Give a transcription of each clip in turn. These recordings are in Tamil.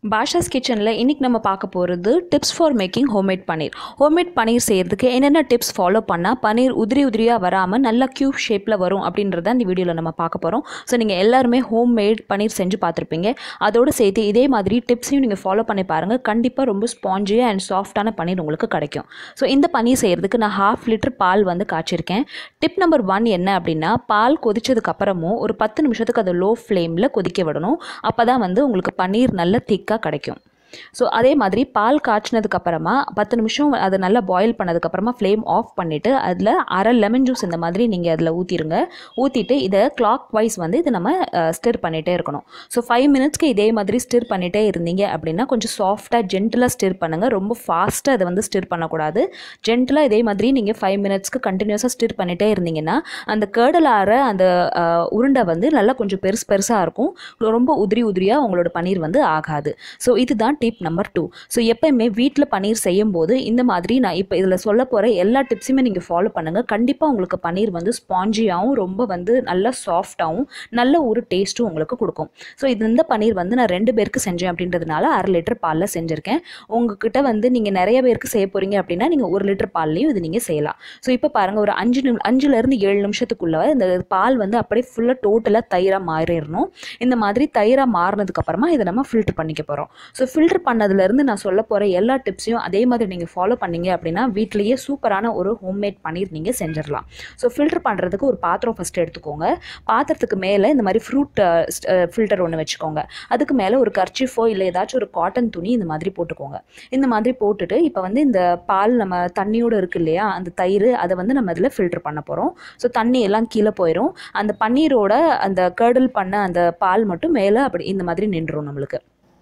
பாஷாஸ் கிச்சனில் இன்றைக்கி நம்ம பார்க்க போகிறது tips for making homemade paneer homemade paneer செய்கிறதுக்கு என்னென்ன டிப்ஸ் ஃபாலோ பண்ணால் பன்னீர் உதிரி உதிரியாக வராமல் நல்லா க்யூப் ஷேப்பில் வரும் அப்படின்றத இந்த வீடியோவில் நம்ம பார்க்க போகிறோம் ஸோ நீங்கள் எல்லாருமே ஹோம்மேட் பன்னீர் செஞ்சு பார்த்துருப்பீங்க அதோடு சேர்த்து இதே மாதிரி டிப்ஸையும் நீங்கள் ஃபாலோ பண்ணி பாருங்கள் கண்டிப்பாக ரொம்ப ஸ்பாஞ்சியாக அண்ட் சாஃப்டான பன்னீர் உங்களுக்கு கிடைக்கும் ஸோ இந்த பன்னீர் செய்கிறதுக்கு நான் ஹாஃப் லிட்டர் பால் வந்து காய்ச்சிருக்கேன் டிப் நம்பர் ஒன் என்ன அப்படின்னா பால் கொதிச்சதுக்கு அப்புறமும் ஒரு பத்து நிமிஷத்துக்கு அதை லோ ஃப்ளேமில் கொதிக்க விடணும் அப்போ தான் வந்து உங்களுக்கு பன்னீர் நல்ல திக்காக கிடைக்கும் ஸோ அதே மாதிரி பால் காய்ச்சினதுக்கு அப்புறமா பத்து நிமிஷம் அதை நல்லா பாயில் பண்ணதுக்கப்புறமா ஃப்ளேம் ஆஃப் பண்ணிவிட்டு அதில் அரை லெமன் ஜூஸ் இந்த மாதிரி நீங்கள் அதில் ஊற்றிருங்க ஊற்றிட்டு இதை கிளாக் வைஸ் வந்து இதை நம்ம ஸ்டிர் பண்ணிகிட்டே இருக்கணும் ஸோ ஃபைவ் மினிட்ஸ்க்கு இதே மாதிரி ஸ்டிர் பண்ணிகிட்டே இருந்தீங்க அப்படின்னா கொஞ்சம் சாஃப்டாக ஜென்டிலாக ஸ்டிர் பண்ணுங்கள் ரொம்ப ஃபாஸ்ட்டாக அதை வந்து ஸ்டிர் பண்ணக்கூடாது ஜென்டிலாக இதே மாதிரி நீங்கள் ஃபைவ் மினிட்ஸ்க்கு கண்டினியூஸாக ஸ்டிர் பண்ணிகிட்டே இருந்தீங்கன்னா அந்த கேர்டல் ஆற அந்த அஹ், உருண்டை வந்து நல்லா கொஞ்சம் பெருசு பெருசாக இருக்கும் ரொம்ப உதிரி உதிரியாக உங்களோட பன்னீர் வந்து ஆகாது ஸோ இதுதான் டிப் நம்பர் டூ ஸோ எப்பயுமே வீட்டில் பன்னீர் செய்யும் போது இந்த மாதிரி நான் இப்போ இதில் சொல்ல போகிற எல்லா டிப்ஸுமே நீங்கள் ஃபாலோ பண்ணுங்கள் கண்டிப்பாக உங்களுக்கு பன்னீர் வந்து ஸ்பாஞ்சியாகவும் ரொம்ப வந்து நல்ல சாஃப்டாகவும் நல்ல ஒரு டேஸ்ட்டும் உங்களுக்கு கொடுக்கும் ஸோ இது இந்த பன்னீர் வந்து நான் ரெண்டு பேருக்கு செஞ்சேன் அப்படின்றதுனால அரை லிட்டர் பாலில் செஞ்சுருக்கேன் உங்ககிட்ட வந்து நீங்கள் நிறைய பேருக்கு செய்ய போகிறீங்க அப்படின்னா நீங்கள் ஒரு லிட்டர் பால்லையும் இது நீங்கள் செய்யலாம் ஸோ இப்போ பாருங்கள் ஒரு அஞ்சு நிமி அஞ்சுலேருந்து ஏழு நிமிஷத்துக்குள்ள இந்த பால் வந்து அப்படியே ஃபுல்லாக டோட்டலாக தயிராக மாறிடணும் இந்த மாதிரி தயிராக மாறினதுக்கப்புறமா இதை நம்ம ஃபில்டர் பண்ணிக்க போகிறோம் ஸோ ஃபில்டர் பண்ணதுலேருந்து நான் சொல்ல போகிற எல்லா டிப்ஸையும் அதே மாதிரி நீங்கள் ஃபாலோ பண்ணீங்க அப்படின்னா வீட்டிலேயே சூப்பரான ஒரு ஹோம்மேட் பன்னீர் நீங்கள் செஞ்சிடலாம் ஸோ ஃபில்டர் பண்ணுறதுக்கு ஒரு பாத்திரம் ஃபஸ்ட்டு எடுத்துக்கோங்க பாத்திரத்துக்கு மேலே இந்த மாதிரி ஃப்ரூட் ஃபில்டர் ஒன்று வச்சுக்கோங்க அதுக்கு மேலே ஒரு கர்ச்சிஃபோ இல்லை ஏதாச்சும் ஒரு காட்டன் துணி இந்த மாதிரி போட்டுக்கோங்க இந்த மாதிரி போட்டுட்டு இப்போ வந்து இந்த பால் நம்ம தண்ணியோடு இருக்கு இல்லையா அந்த தயிர் அதை வந்து நம்ம இதில் ஃபில்டர் பண்ண போகிறோம் ஸோ தண்ணி எல்லாம் கீழே போயிடும் அந்த பன்னீரோட அந்த கர்டல் பண்ண அந்த பால் மட்டும் மேலே அப்படி இந்த மாதிரி நின்றுரும் நம்மளுக்கு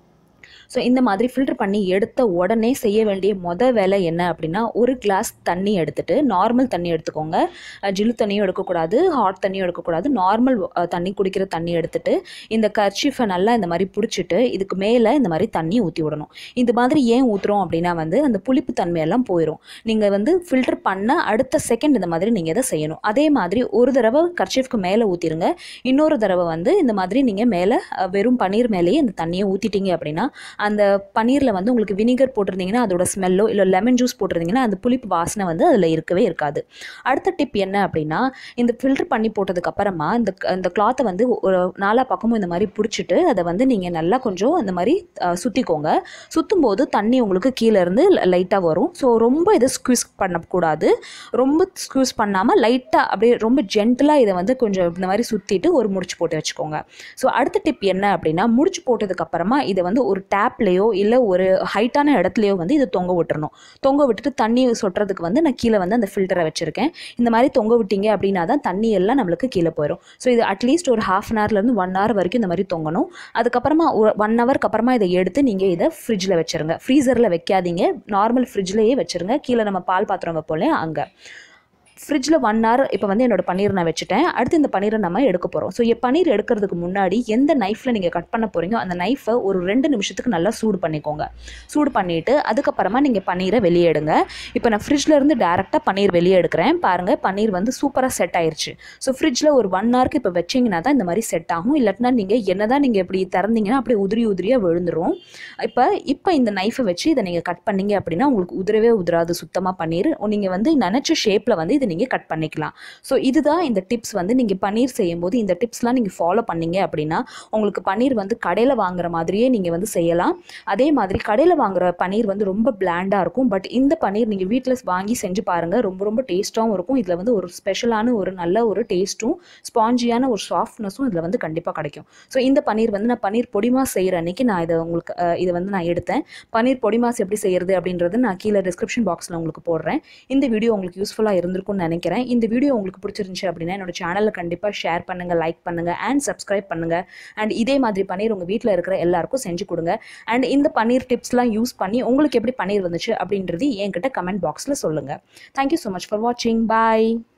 ஸோ இந்த மாதிரி ஃபில்டர் பண்ணி எடுத்த உடனே செய்ய வேண்டிய மொதல் வேலை என்ன அப்படின்னா ஒரு கிளாஸ் தண்ணி எடுத்துட்டு நார்மல் தண்ணி எடுத்துக்கோங்க அஹ் ஜில்லு தண்ணியும் எடுக்கக்கூடாது ஹாட் தண்ணியும் எடுக்கக்கூடாது நார்மல் தண்ணி குடிக்கிற தண்ணி எடுத்துட்டு இந்த கர்ச்சீஃபை நல்லா இந்த மாதிரி பிடிச்சிட்டு இதுக்கு மேலே இந்த மாதிரி தண்ணி ஊற்றி விடணும் இந்த மாதிரி ஏன் ஊற்றுறோம் அப்படின்னா வந்து அந்த புளிப்பு தன்மையெல்லாம் போயிடும் நீங்கள் வந்து ஃபில்டர் பண்ண அடுத்த செகண்ட் இந்த மாதிரி நீங்கள் இதை செய்யணும் அதே மாதிரி ஒரு தடவை கர்ச்சீஃப்க்கு மேலே ஊற்றிருங்க இன்னொரு தடவை வந்து இந்த மாதிரி நீங்கள் மேலே அஹ், வெறும் பன்னீர் மேலேயே இந்த தண்ணியை ஊற்றிட்டீங்க அப்படின்னா அந்த பன்னீரில் வந்து உங்களுக்கு வினிகர் போட்டிருந்தீங்கன்னா அதோட ஸ்மெல்லோ இல்லை லெமன் ஜூஸ் போட்டிருந்தீங்கன்னா அந்த புளிப்பு வாசனை வந்து அதில் இருக்கவே இருக்காது அடுத்த டிப் என்ன அப்படின்னா இந்த ஃபில்டர் பண்ணி போட்டதுக்கு அப்புறமா இந்த இந்த கிளாத்தை வந்து ஒரு நாலா பக்கமும் இந்த மாதிரி பிடிச்சிட்டு அதை வந்து நீங்கள் நல்லா கொஞ்சம் இந்த மாதிரி அஹ், சுத்திக்கோங்க சுற்றும் போது தண்ணி உங்களுக்கு கீழே இருந்து லைட்டாக வரும் ஸோ ரொம்ப இதை ஸ்குவீஸ் பண்ணக்கூடாது ரொம்ப ஸ்குவீஸ் பண்ணாமல் லைட்டாக அப்படியே ரொம்ப ஜென்டலாக இதை வந்து கொஞ்சம் இந்த மாதிரி சுற்றிட்டு ஒரு முடிச்சு போட்டு வச்சுக்கோங்க ஸோ அடுத்த டிப் என்ன அப்படின்னா முடிச்சு போட்டதுக்கு அப்புறமா இதை வந்து ஒரு டேப்லேயோ இல்லை ஒரு ஹைட்டான இடத்துலையோ வந்து இது தொங்க விட்டுறணும் தொங்க விட்டுட்டு தண்ணி சொட்டுறதுக்கு வந்து நான் கீழே வந்து அந்த ஃபில்டரை வச்சுருக்கேன் இந்த மாதிரி தொங்க விட்டீங்க அப்படின்னா தான் தண்ணி எல்லாம் நம்மளுக்கு கீழே போயிடும் ஸோ இது அட்லீஸ்ட் ஒரு ஹாஃப் அன் ஹவர்லேருந்து ஒன் ஹவர் வரைக்கும் இந்த மாதிரி தொங்கணும் அதுக்கப்புறமா ஒரு ஒன் ஹவருக்கு அப்புறமா இதை எடுத்து நீங்கள் இதை ஃப்ரிட்ஜில் வச்சுருங்க ஃப்ரீசரில் வைக்காதீங்க நார்மல் ஃப்ரிட்ஜ்லேயே வச்சுருங்க கீழே நம்ம பால் பாத்திரம் வைப்போம்ல அங்கே ஃப்ரிட்ஜில் ஒன் ஹவர் இப்போ வந்து என்னோட பன்னீர் நான் வச்சுட்டேன் அடுத்து இந்த பன்னீரை நம்ம எடுக்க போகிறோம் ஸோ பன்னீர் எடுக்கிறதுக்கு முன்னாடி எந்த நைஃப்பில் நீங்கள் கட் பண்ண போகிறீங்க அந்த நைஃபை ஒரு ரெண்டு நிமிஷத்துக்கு நல்லா சூடு பண்ணிக்கோங்க சூடு பண்ணிவிட்டு அதுக்கப்புறமா நீங்கள் பன்னீரை வெளியே எடுங்க இப்போ நான் ஃப்ரிட்ஜில் இருந்து டேரெக்டாக பன்னீர் வெளியே எடுக்கிறேன் பாருங்கள் பன்னீர் வந்து சூப்பராக செட் ஆயிருச்சு ஸோ ஃப்ரிட்ஜில் ஒரு ஒன் ஹவருக்கு இப்போ வச்சிங்கன்னா தான் இந்த மாதிரி செட் ஆகும் இல்லாட்டினா நீங்கள் என்ன தான் நீங்கள் இப்படி திறந்தீங்கன்னா அப்படியே உதிரி உதிரியாக விழுந்துரும் இப்போ இப்போ இந்த நைஃபை வச்சு இதை நீங்கள் கட் பண்ணீங்க அப்படின்னா உங்களுக்கு உதிரவே உதிராது சுத்தமாக பன்னீர் நீங்கள் வந்து நினச்ச ஷேப்பில் வந்து இதை நீங்கள் கட் பண்ணிக்கலாம் ஸோ இதுதான் இந்த டிப்ஸ் வந்து நீங்கள் பன்னீர் செய்யும்போது இந்த டிப்ஸ்லாம் நீங்கள் ஃபாலோ பண்ணீங்க அப்படின்னா உங்களுக்கு பன்னீர் வந்து கடையில் வாங்குற மாதிரியே நீங்கள் வந்து செய்யலாம் அதே மாதிரி கடையில் வாங்குற பன்னீர் வந்து ரொம்ப பிளாண்டாக இருக்கும் பட் இந்த பன்னீர் நீங்கள் வீட்டில் வாங்கி செஞ்சு பாருங்கள் ரொம்ப ரொம்ப டேஸ்ட்டாகவும் இருக்கும் இதில் வந்து ஒரு ஸ்பெஷலான ஒரு நல்ல ஒரு டேஸ்ட்டும் ஸ்பாஞ்சியான ஒரு சாஃப்ட்னஸும் இதில் வந்து கண்டிப்பாக கிடைக்கும் ஸோ இந்த பன்னீர் வந்து நான் பன்னீர் பொடிமாஸ் செய்கிற அன்னைக்கு நான் இதை உங்களுக்கு அஹ், இதை வந்து நான் எடுத்தேன் பன்னீர் பொடிமாஸ் எப்படி செய்கிறது அப்படின்றது நான் கீழே டிஸ்கிரிப்ஷன் பாக்ஸில் உங்களுக்கு போடுறேன் இந்த வீடியோ உங்களுக்கு யூஸ்ஃபுல்லாக இருந்திருக்கும்னு நினைக்கிறேன் இந்த வீடியோ உங்களுக்கு பிடிச்சிருந்துச்சு அப்படின்னா என்னோட சேனலை கண்டிப்பாக ஷேர் பண்ணுங்கள் லைக் பண்ணுங்கள் அண்ட் சப்ஸ்கிரைப் பண்ணுங்கள் அண்ட் இதே மாதிரி பன்னீர் உங்கள் வீட்டில் இருக்கிற எல்லாருக்கும் செஞ்சு கொடுங்க அண்ட் இந்த பன்னீர் டிப்ஸ்லாம் யூஸ் பண்ணி உங்களுக்கு எப்படி பன்னீர் வந்துச்சு அப்படின்றது என்கிட்ட கமெண்ட் பாக்ஸில் சொல்லுங்கள் தேங்க்யூ ஸோ மச் ஃபார் வாட்சிங் பாய்